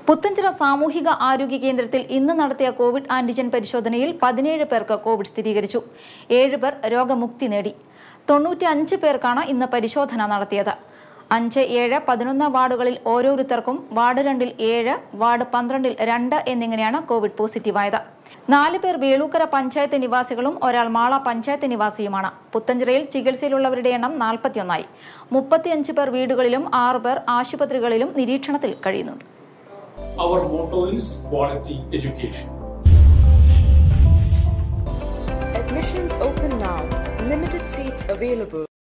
പുത്തഞ്ചിറ സാമൂഹിക ആരോഗ്യ കേന്ദ്രത്തിൽ ഇന്ന് നടത്തിയ കോവിഡ് ആന്റിജൻ പരിശോധനയിൽ പതിനേഴ് പേർക്ക് കോവിഡ് സ്ഥിരീകരിച്ചു ഏഴ് പേർ രോഗമുക്തി നേടി തൊണ്ണൂറ്റി അഞ്ച് പേർക്കാണ് ഇന്ന് പരിശോധന നടത്തിയത് അഞ്ച് ഏഴ് പതിനൊന്ന് വാർഡുകളിൽ ഓരോരുത്തർക്കും വാർഡ് രണ്ടിൽ ഏഴ് വാർഡ് പന്ത്രണ്ടിൽ രണ്ട് എന്നിങ്ങനെയാണ് കോവിഡ് പോസിറ്റീവായത് നാല് പേർ വേളൂക്കര പഞ്ചായത്ത് നിവാസികളും ഒരാൾ മാള പഞ്ചായത്ത് നിവാസിയുമാണ് പുത്തഞ്ചിറയിൽ ചികിത്സയിലുള്ളവരുടെ എണ്ണം നാൽപ്പത്തിയൊന്നായി മുപ്പത്തിയഞ്ച് പേർ വീടുകളിലും ആറ് പേർ ആശുപത്രികളിലും നിരീക്ഷണത്തിൽ കഴിയുന്നുണ്ട് Our motto is quality education. Admissions open now. Limited seats available.